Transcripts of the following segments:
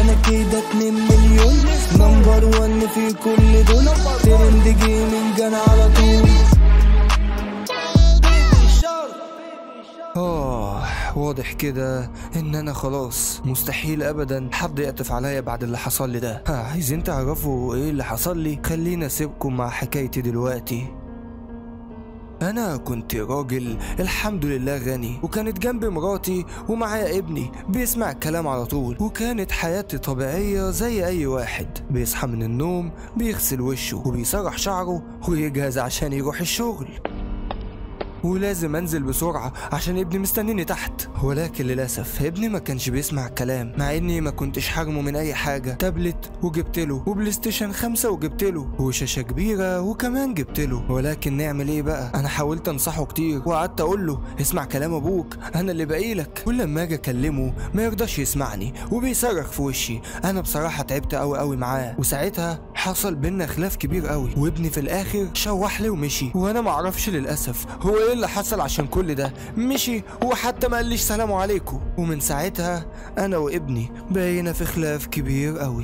انا كده اتنين مليون نمبر ون في كل دول ترند جيمنج انا على طول آه واضح كده إن أنا خلاص مستحيل أبدا حد يعطف عليا بعد اللي حصل لي ده ها عايزين تعرفوا إيه اللي حصل لي خلينا أسيبكم مع حكايتي دلوقتي أنا كنت راجل الحمد لله غني وكانت جنبي مراتي ومعايا ابني بيسمع الكلام على طول وكانت حياتي طبيعية زي أي واحد بيصحى من النوم بيغسل وشه وبيسرح شعره ويجهز عشان يروح الشغل ولازم انزل بسرعة عشان ابني مستنيني تحت ولكن للأسف ابني ما كانش بيسمع الكلام مع اني ما كنتش حارمه من اي حاجة تابلت وجبت له وبلاي ستيشن خمسة وجبت له وشاشة كبيرة وكمان جبت له ولكن نعمل ايه بقى انا حاولت انصحه كتير وقعدت اقول له اسمع كلام ابوك انا اللي باقيلك كل لما اجي اكلمه ما يرضاش يسمعني وبيصرخ في وشي انا بصراحة تعبت قوي قوي معاه وساعتها حصل بينا خلاف كبير قوي وابني في الاخر شوح لي ومشي وانا معرفش للاسف هو ايه اللي حصل عشان كل ده مشي وحتى ما قاليش سلام عليكم ومن ساعتها انا وابني بقينا في خلاف كبير قوي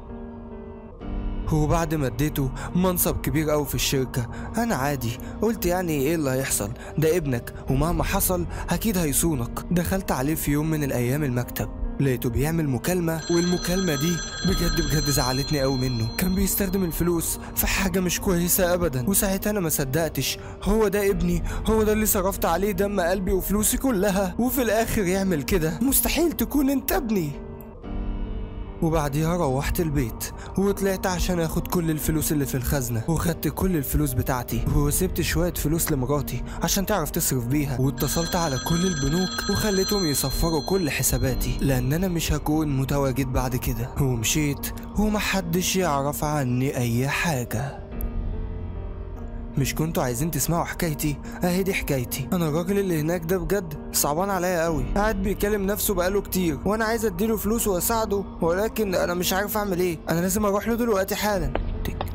وبعد ما اديته منصب كبير قوي في الشركة انا عادي قلت يعني ايه اللي هيحصل ده ابنك ومهما حصل اكيد هيصونك دخلت عليه في يوم من الايام المكتب لقيته بيعمل مكالمة والمكالمة دي بجد بجد زعلتني قوي منه كان بيستخدم الفلوس في حاجة مش كويسة أبدا وساعتها أنا ما صدقتش هو ده ابني هو ده اللي صرفت عليه دم قلبي وفلوسي كلها وفي الآخر يعمل كده مستحيل تكون أنت ابني وبعديها روحت البيت وطلعت عشان اخد كل الفلوس اللي في الخزنة وخدت كل الفلوس بتاعتي وسبت شوية فلوس لمراتي عشان تعرف تصرف بيها واتصلت على كل البنوك وخليتهم يصفروا كل حساباتي لان انا مش هكون متواجد بعد كده ومشيت ومحدش يعرف عني اي حاجة مش كنتوا عايزين تسمعوا حكايتي اهي دي حكايتي انا الراجل اللي هناك ده بجد صعبان عليا قوي قاعد بيكلم نفسه بقاله كتير وانا عايز اديله فلوس واساعده ولكن انا مش عارف اعمل ايه انا لازم اروح له دلوقتي حالا تك تك.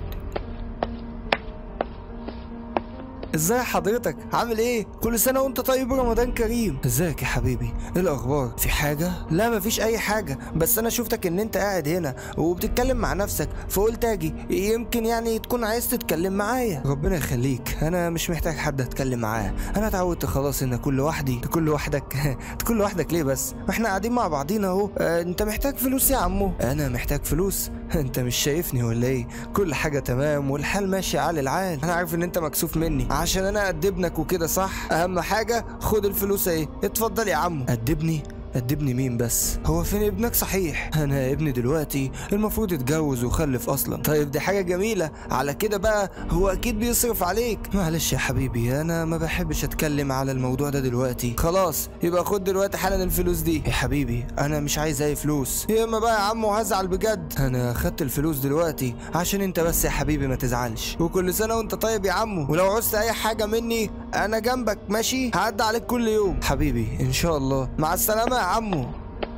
ازاي حضرتك عامل ايه كل سنه وانت طيب رمضان كريم ازيك يا حبيبي ايه الاخبار في حاجه لا مفيش اي حاجه بس انا شفتك ان انت قاعد هنا وبتتكلم مع نفسك فقلت اجي يمكن يعني تكون عايز تتكلم معايا ربنا يخليك انا مش محتاج حد اتكلم معاه انا اتعودت خلاص ان اكون لوحدي تكون لوحدك تكون لوحدك ليه بس ما احنا قاعدين مع بعضينا اهو آه، انت محتاج فلوس يا عمو انا محتاج فلوس انت مش شايفني ولا ايه كل حاجه تمام والحال ماشي على العال انا عارف ان انت مكسوف مني عشان انا ادبنك وكده صح اهم حاجه خد الفلوس اهي اتفضل يا عمو ادبني ادبني مين بس هو فين ابنك صحيح انا ابني دلوقتي المفروض يتجوز وخلف اصلا طيب دي حاجه جميله على كده بقى هو اكيد بيصرف عليك معلش يا حبيبي انا ما بحبش اتكلم على الموضوع ده دلوقتي خلاص يبقى خد دلوقتي حالا الفلوس دي يا حبيبي انا مش عايز اي فلوس يا اما بقى يا عمو هزعل بجد انا خدت الفلوس دلوقتي عشان انت بس يا حبيبي ما تزعلش وكل سنه وانت طيب يا عمو ولو عوزت اي حاجه مني انا جنبك ماشي هعدي عليك كل يوم حبيبي ان شاء الله مع السلامه يا عمو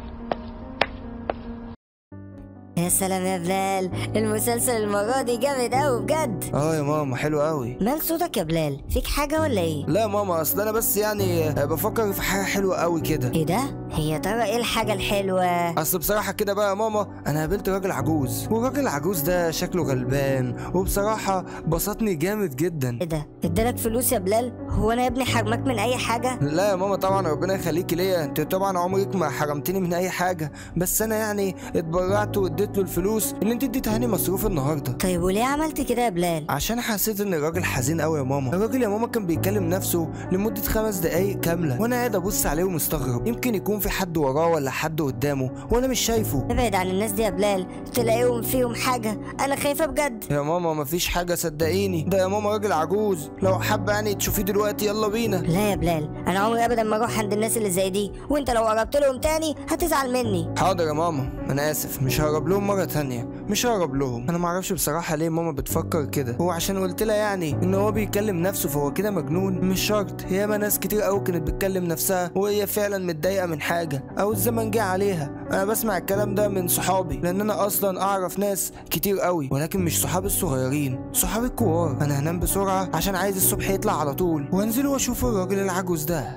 يا سلام يا بلال المسلسل المرة دي جامد أوي بجد اه يا ماما حلو قوي مال صوتك يا بلال فيك حاجة ولا ايه؟ لا يا ماما اصل انا بس يعني بفكر في حاجه حلوه قوي كده ايه ده؟ هي يا ترى ايه الحاجة الحلوة؟ اصل بصراحه كده بقى يا ماما انا قابلت راجل عجوز والراجل العجوز ده شكله غلبان وبصراحه بسطني جامد جدا ايه ده؟ ادالك فلوس يا بلال؟ هو انا يا ابني حرمك من اي حاجة؟ لا يا ماما طبعا ربنا يخليكي ليا انت طبعا عمرك ما حرمتني من اي حاجه بس انا يعني اتبرعت واديت له الفلوس اللي انت اديتها لي مصروف النهارده طيب وليه عملت كده يا بلال؟ عشان حسيت ان الراجل حزين قوي يا ماما الراجل يا ماما كان بيكلم نفسه لمده خمس دقايق كامله وانا قاعد ابص عليه ومستغرب يمكن يكون في حد وراه ولا حد قدامه وانا مش شايفه ابعد عن الناس دي يا بلال تلاقيهم فيهم حاجة انا خايفة بجد يا ماما مفيش حاجه صدقيني ده يا ماما راجل عجوز لو حابه يعني تشوفيه دلوقتي يلا بينا لا يا بلال انا عمري ابدا ما اروح عند الناس اللي زي دي وانت لو قربت لهم تاني هتزعل مني حاضر يا ماما انا اسف مش هقرب لهم مره تانية مش هقرب لهم انا معرفش بصراحه ليه ماما بتفكر كده هو عشان قلت لها يعني ان هو بيكلم نفسه فهو كده مجنون مش شرط ياما ناس كتير قوي كانت بتكلم نفسها وهي فعلا متضايقه من حاجه او الزمن جه عليها انا بسمع الكلام ده من صحابي لان انا اصلا اعرف ناس كتير قوي ولكن مش صحابي الصغيرين صحابي الكبار انا هنام بسرعه عشان عايز الصبح يطلع على طول وانزل واشوف الراجل العجوز ده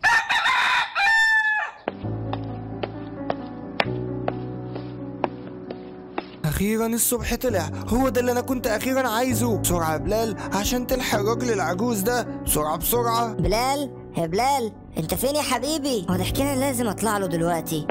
اخيرا الصبح طلع هو ده اللي انا كنت اخيرا عايزه بسرعه يا بلال عشان تلحق الراجل العجوز ده بسرعه بسرعه بلال يا بلال انت فين يا حبيبي واضح كده لازم اطلع له دلوقتي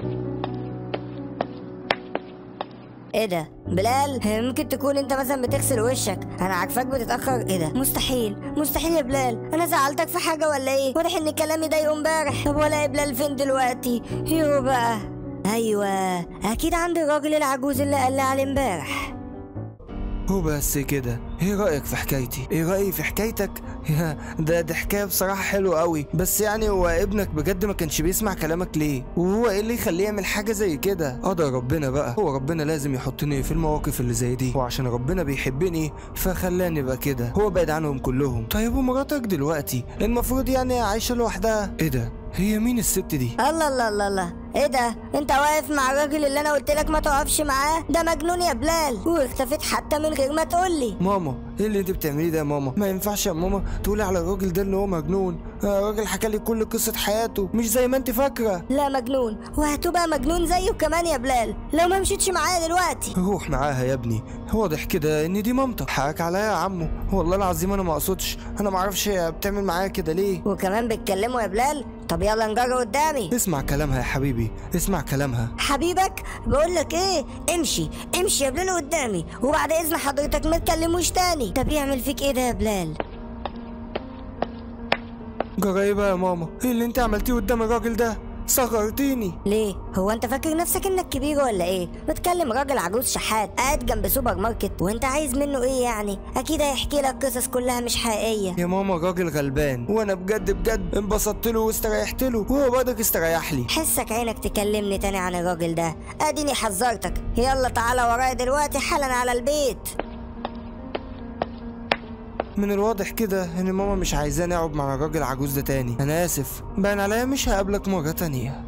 ايه ده بلال ممكن تكون انت مثلا بتغسل وشك انا عارفاك بتتاخر ايه ده مستحيل مستحيل يا بلال انا زعلتك في حاجه ولا ايه واضح ان كلامي ضايقه امبارح طب ولا بلال فين دلوقتي يو بقى ايوه اكيد عند الراجل العجوز اللي قال لي عليه امبارح هو بس كده ايه رايك في حكايتي ايه رايي في حكايتك يا ده دي حكايه بصراحه حلوه قوي بس يعني هو ابنك بجد ما كانش بيسمع كلامك ليه وهو ايه اللي يخليه يعمل حاجه زي كده قدر ربنا بقى هو ربنا لازم يحطني في المواقف اللي زي دي وعشان ربنا بيحبني فخلاني بقى كده هو بعيد عنهم كلهم طيب ومراتك دلوقتي المفروض يعني عايشه لوحدها ايه ده هي مين الست دي الله الله الله الله ايه ده انت واقف مع الراجل اللي انا قلت لك ما تقفش معاه ده مجنون يا بلال واختفيت حتى من غير ما تقولي ماما ايه اللي انت بتعمليه ده يا ماما ما ينفعش يا ماما تقولي على الراجل ده ان هو مجنون آه، الراجل حكى لي كل قصه حياته مش زي ما انت فاكره لا مجنون وهتبقى مجنون زيه كمان يا بلال لو ما مشيتش معايا دلوقتي روح معاها يا ابني واضح كده ان دي مامتك حقك عليا يا عمو والله العظيم انا ما اقصدش انا ما اعرفش هي بتعمل معايا كده ليه وكمان بتكلموا يا بلال طب يلا نجري قدامي اسمع كلامها يا حبيبي اسمع كلامها حبيبك بقول لك ايه امشي امشي يا بلال قدامي وبعد اذن حضرتك ما تكلموش تاني طب يعمل فيك ايه ده يا بلال جرايبة يا ماما ايه اللي انت عملتيه قدام الراجل ده صغرتيني ليه هو انت فاكر نفسك انك كبير ولا ايه بتكلم راجل عجوز شحات قاعد جنب سوبر ماركت وانت عايز منه ايه يعني اكيد هيحكي لك قصص كلها مش حقيقيه يا ماما راجل غلبان وانا بجد بجد انبسطت له واستريحت له وهو برضك استريح لي حسك عينك تكلمني تاني عن الراجل ده اديني حذرتك يلا تعالى ورايا دلوقتي حالا على البيت من الواضح كده ان ماما مش عايزاني اقعد مع الراجل العجوز ده تاني انا اسف باين عليا مش هقابلك مرة تانية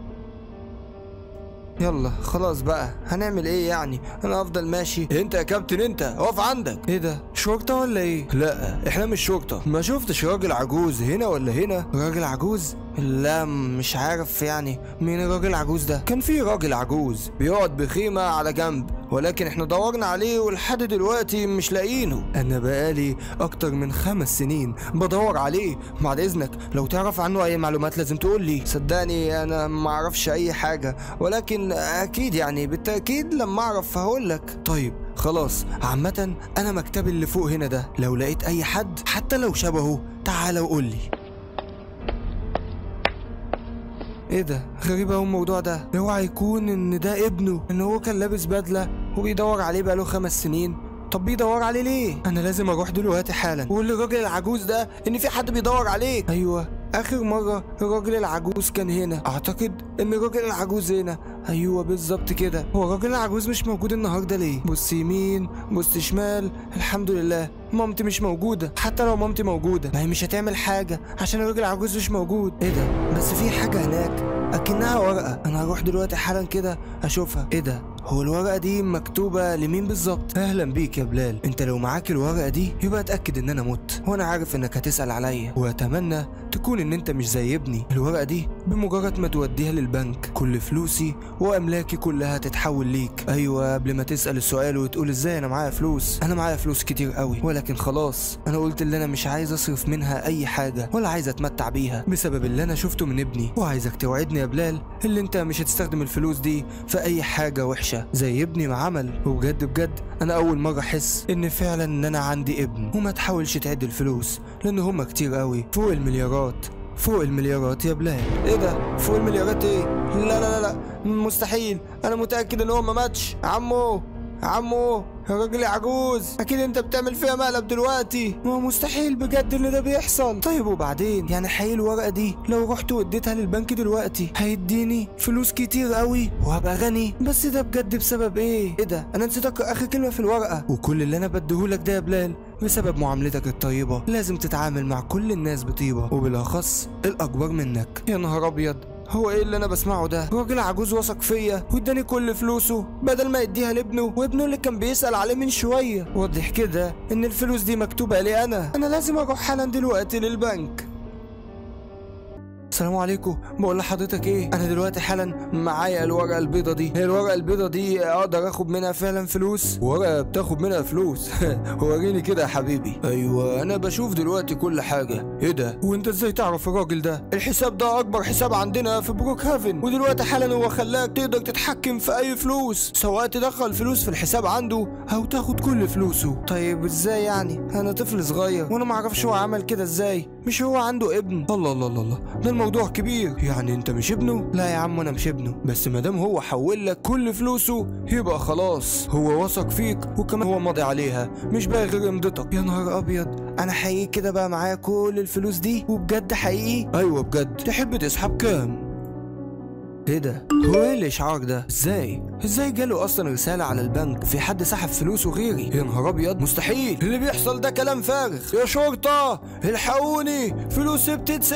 يلا خلاص بقى هنعمل ايه يعني انا افضل ماشي انت يا كابتن انت اقف عندك ايه ده شرطة ولا ايه لا احنا مش شرطة ما شفتش راجل عجوز هنا ولا هنا راجل عجوز لا مش عارف يعني مين الراجل العجوز ده كان في راجل عجوز بيقعد بخيمة على جنب ولكن احنا دورنا عليه ولحد دلوقتي مش لاقيينه انا بقالي اكتر من خمس سنين بدور عليه بعد اذنك لو تعرف عنه اي معلومات لازم تقول لي صدقني انا ما اعرفش اي حاجة ولكن اكيد يعني بالتأكيد لما اعرف هقول لك طيب خلاص عامة انا مكتبي اللي فوق هنا ده لو لقيت اي حد حتى لو شبهه تعال وقول لي ايه ده غريب اوي الموضوع ده اوعى يكون ان ده ابنه ان هو كان لابس بدله وبيدور عليه بقاله خمس سنين طب بيدور عليه ليه انا لازم اروح دلوقتي حالا وقول للراجل العجوز ده ان في حد بيدور عليك ايوه اخر مره الراجل العجوز كان هنا اعتقد ان الراجل العجوز هنا ايوه بالظبط كده هو الراجل العجوز مش موجود النهارده ليه بص يمين بص شمال الحمد لله مامتي مش موجوده حتى لو مامتي موجوده ما هي مش هتعمل حاجه عشان الراجل العجوز مش موجود ايه ده بس في حاجه هناك اكنها ورقه انا هروح دلوقتي حالا كده اشوفها ايه ده هو الورقه دي مكتوبه لمين بالظبط اهلا بيك يا بلال انت لو معاك الورقه دي يبقى اتاكد ان انا مت وانا عارف انك هتسال عليا واتمنى تكون ان انت مش زي ابني الورقه دي بمجرد ما توديها للبنك كل فلوسي واملاكي كلها تتحول ليك ايوه قبل ما تسال السؤال وتقول ازاي انا معايا فلوس انا معايا فلوس كتير قوي ولكن خلاص انا قلت اللي انا مش عايز اصرف منها اي حاجه ولا عايز اتمتع بيها بسبب اللي انا شفته من ابني وعايزك توعدني يا بلال اللي انت مش هتستخدم الفلوس دي في اي حاجه وحشه زي ابني ما عمل وبجد بجد انا اول مره احس ان فعلا ان انا عندي ابن وما تحاولش تعد الفلوس لان هما كتير قوي فوق المليارات فوق المليارات يا بلال ايه ده فوق المليارات ايه لا لا لا لا مستحيل انا متاكد ان هو ما ماتش عمو عمو يا راجل عجوز اكيد انت بتعمل فيها مقلب دلوقتي ما هو مستحيل بجد ان ده بيحصل طيب وبعدين يعني حقيقي الورقه دي لو رحت واديتها للبنك دلوقتي هيديني فلوس كتير قوي وهبقى غني بس ده بجد بسبب ايه ايه ده انا نسيت اقرا اخر كلمه في الورقه وكل اللي انا بديهولك ده يا بلال بسبب معاملتك الطيبه لازم تتعامل مع كل الناس بطيبه وبالاخص الاكبر منك يا نهار ابيض هو ايه اللي انا بسمعه ده راجل عجوز وثق فيا واداني كل فلوسه بدل ما يديها لابنه وابنه اللي كان بيسال عليه من شويه واضح كده ان الفلوس دي مكتوبه لي انا انا لازم اروح حالا دلوقتي للبنك السلام عليكم بقول لحضرتك ايه انا دلوقتي حالا معايا الورقه البيضه دي هي الورقه البيضه دي اقدر اخد منها فعلا فلوس ورقه بتاخد منها فلوس وريني كده يا حبيبي ايوه انا بشوف دلوقتي كل حاجه ايه ده وانت ازاي تعرف الراجل ده الحساب ده اكبر حساب عندنا في بروك هافن ودلوقتي حالا هو خلاك تقدر تتحكم في اي فلوس سواء تدخل فلوس في الحساب عنده او تاخد كل فلوسه طيب ازاي يعني انا طفل صغير وانا ما اعرفش هو عمل كده ازاي مش هو عنده ابن الله الله الله الله ده الموضوع كبير يعني انت مش ابنه لا يا عم انا مش ابنه بس ما دام هو حول لك كل فلوسه يبقى خلاص هو وثق فيك وكمان هو ماضي عليها مش بقى غير امضتك يا نهار ابيض انا حقيقي كده بقى معايا كل الفلوس دي وبجد حقيقي ايوه بجد تحب تسحب كام ايه ده؟ هو ايه الاشعار ده؟ ازاي؟ ازاي جاله اصلا رسالة على البنك في حد سحب فلوسه غيري؟ يا نهار ابيض مستحيل اللي بيحصل ده كلام فارغ يا شرطة الحقوني فلوسي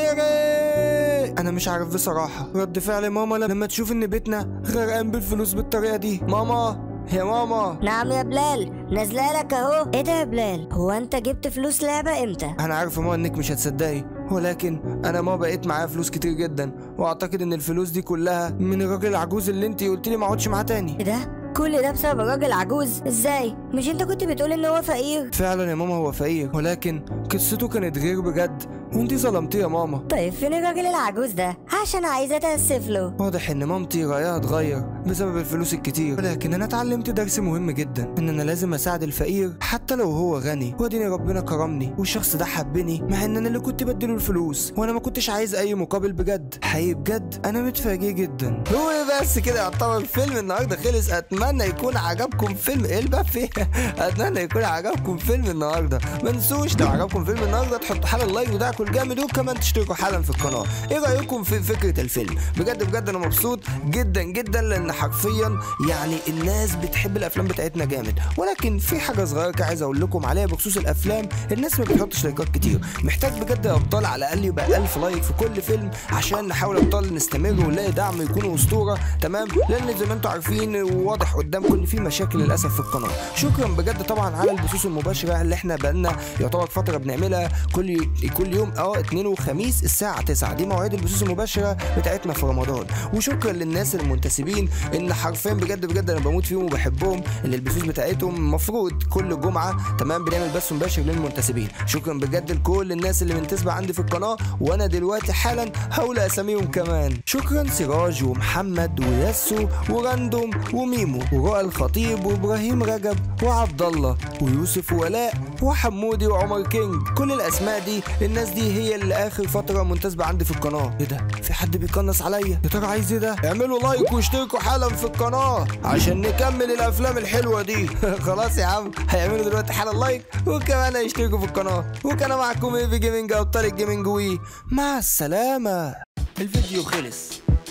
بتتسرق انا مش عارف بصراحة رد فعل ماما لما تشوف ان بيتنا غرقان بالفلوس بالطريقة دي ماما يا ماما نعم يا بلال نازله لك اهو ايه ده يا بلال هو انت جبت فلوس لعبه امتى انا عارف يا ماما انك مش هتصدقي ولكن انا ما بقيت معايا فلوس كتير جدا واعتقد ان الفلوس دي كلها من الراجل العجوز اللي انت قلت لي ما اقعدش معاه تاني ايه ده كل ده بسبب الراجل عجوز ازاي مش انت كنت بتقول ان هو فقير فعلا يا ماما هو فقير ولكن قصته كانت غير بجد وانت ظلمتيه يا ماما طيب فين الراجل العجوز ده عشان عايزه اتاسف له واضح ان مامتي رايها اتغير بسبب الفلوس الكتير ولكن انا اتعلمت درس مهم جدا ان انا لازم اساعد الفقير حتى لو هو غني واديني ربنا كرمني والشخص ده حبني مع ان انا اللي كنت بديله الفلوس وانا ما كنتش عايز اي مقابل بجد حقيقي بجد انا متفاجئ جدا هو بس كده يعتبر فيلم النهارده خلص اتمنى يكون عجبكم فيلم ايه الباب فيه اتمنى يكون عجبكم فيلم النهارده ما تنسوش لو عجبكم فيلم النهارده تحطوا حالا اللايك بتاعكم الجامد وكمان تشتركوا حالا في القناه ايه رايكم في فكره الفيلم بجد بجد انا مبسوط جدا جدا لان حرفيا يعني الناس بتحب الافلام بتاعتنا جامد ولكن في حاجه صغيره كده عايز اقول لكم عليها بخصوص الافلام الناس ما بتحطش لايكات كتير محتاج بجد يا ابطال على الاقل يبقى 1000 لايك في كل فيلم عشان نحاول ابطال نستمر ونلاقي دعم يكون اسطوره تمام لان زي ما انتم عارفين وواضح قدامكم ان في مشاكل للاسف في القناه شكرا بجد طبعا على البثوث المباشره اللي احنا بقالنا يعتبر فتره بنعملها كل كل يوم اه اثنين وخميس الساعه 9 دي مواعيد البثوث المباشره بتاعتنا في رمضان وشكرا للناس المنتسبين ان حرفيا بجد بجد انا بموت فيهم وبحبهم اللي البثوث بتاعتهم المفروض كل جمعه تمام بنعمل بث مباشر للمنتسبين شكرا بجد لكل الناس اللي منتسبه عندي في القناه وانا دلوقتي حالا هقول اساميهم كمان شكرا سراج ومحمد وياسو وراندوم وميمو ورؤى الخطيب وابراهيم رجب وعبد الله ويوسف ولاء وحمودي وعمر كينج كل الاسماء دي الناس دي هي اللي اخر فتره منتسبه عندي في القناه ايه ده في حد بيقنص عليا يا ترى عايز ايه ده اعملوا لايك واشتركوا حالا في القناه عشان نكمل الافلام الحلوه دي خلاص يا عم هيعملوا دلوقتي حالا لايك وكمان هيشتركوا في القناه وكان معكم ايفي جيمنج ابطال الجيمنج وي مع السلامه الفيديو خلص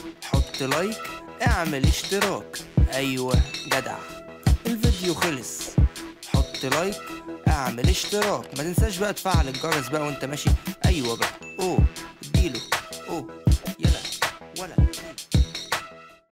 حط لايك اعمل اشتراك ايوه جدع الفيديو خلص حط لايك اعمل اشتراك ما تنساش بقى تفعل الجرس بقى وانت ماشي ايوه بقى اوه اديله اوه